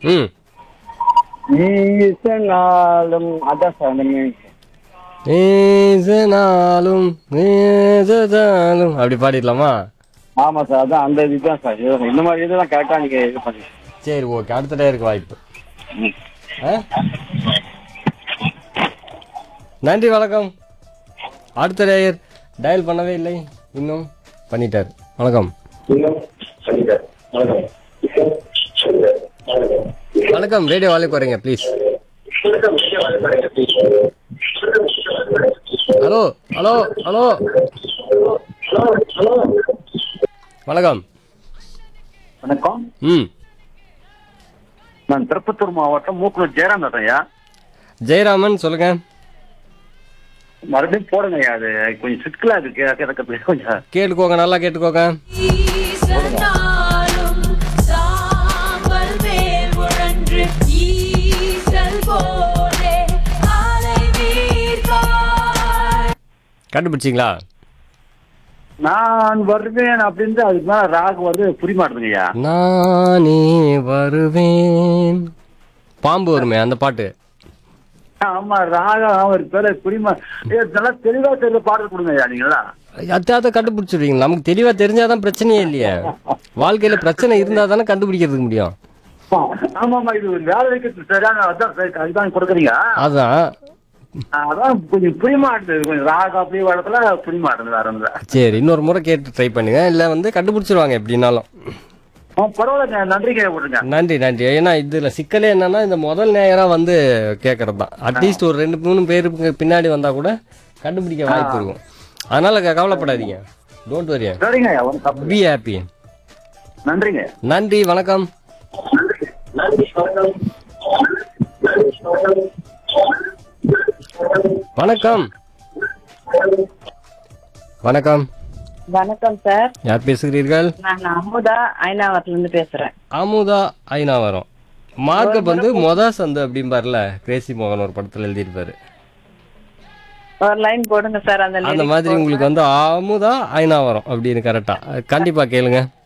ம் ஈசனாலும் அதான் சார் அந்த மீனிங் ஏசனாலும் ஏசனாலும் அப்படி பாடிடலாமா ஆமா சார் அதான் அந்த இதுதான் சார் இது- இந்த மாதிரி இதெல்லாம் கரெக்டா நீங்க இது பண்ணி சரி ஓகே அடுத்த டயருக்கு வாய்ப்பு ஆ? நன்றி வணக்கம் அடுத்த டயர் டயல் பண்ணவே இல்லை இன்னும் பண்ணிட்டார் வணக்கம் வணக்கம் ரேடியோ வாலே குறைங்க ப்ளீஸ் ஹலோ ஹலோ ஹலோ வணக்கம் வணக்கம் ம் நான் திருப்பத்தூர் மாவட்டம் மூக்குளூர் ஜெயராம் ஐயா ஜெயராமன் சொல்லுங்க மறுபடியும் போடுங்க ஐயா அது கொஞ்சம் சிக்கலா இருக்கு கேட்கறதுக்கு கொஞ்சம் கேட்டுக்கோங்க நல்லா கேட்டுக்கோங்க ஈசனாலும் சாம்பல் மேல் உழன்று ஈசல் போலே அலை வீர்காய் கண்டுபிடிச்சிங்களா நான் வருவேன் அப்படின்னு அதுக்கு மேல ராகு வந்து புரிய மாட்டேங்குது ஐயா நானே வருவேன் பாம்பு வருமே அந்த பாட்டு ஆமா ராகம் அவர் பேர புரியுமா ஏ, நல்லா தெளிவா தெரியல பாடல் கொடுங்க ஐயா நீங்களா அத்தாத்த கண்டுபிடிச்சிடுவீங்க நமக்கு தெளிவா தெரிஞ்சாதான் பிரச்சனையே இல்லையே வாழ்க்கையில பிரச்சனை இருந்தா தானே கண்டுபிடிக்கிறதுக்கு முடியும் ஆமாமா இது ஒரு வேலை வைக்கிறது சரியான அதான் சரி, அதுதான் கொடுக்குறீங்க அதான் அதான் கொஞ்சம் புரிய மாட்டேங்குது கொஞ்சம் ராகம் அப்படி வரத்துல புரிய மாட்டேங்குது வேற ஒண்ணுல சரி இன்னொரு முறை கேட்டு ட்ரை பண்ணுங்க இல்ல வந்து கண்டுபிடிச்சிருவாங்க எப்படின்னாலும் ஆ, பரவாயில்லைங்க நன்றிங்க விட்டுருங்க நன்றி நன்றி ஏன்னா இதுல சிக்கலே என்னன்னா இந்த முதல் நேயரா வந்து கேட்கறது தான் அட்லீஸ்ட் ஒரு ரெண்டு மூணு பேருக்கு பின்னாடி வந்தா கூட கண்டுபிடிக்க வாய்ப்பு இருக்கும் அதனால க- கவலைப்படாதீங்க டோன்ட் வரி சரிங்க ஐயா ஒன்றும் தப்பு பி ஹாப்பி நன்றிங்க நன்றி வணக்கம் வணக்கம் வணக்கம் வணக்கம் சார் யார் பேசுகிறீர்கள் நான் அமுதா ஐநாவரத்துல இருந்து பேசுறேன் அமுதா ஐநாவரம் மார்க்கப் வந்து மொத சந்து அப்படிம்பார்ல கிரேசி மோகன் ஒரு படத்துல எழுதியிருப்பாரு ஒரு லைன் போடுங்க சார் அந்த அந்த lyrics மாதிரி உங்களுக்கு வந்து அமுதா ஐநாவரம் அப்படின்னு கரெக்டா கண்டிப்பா கேளுங்க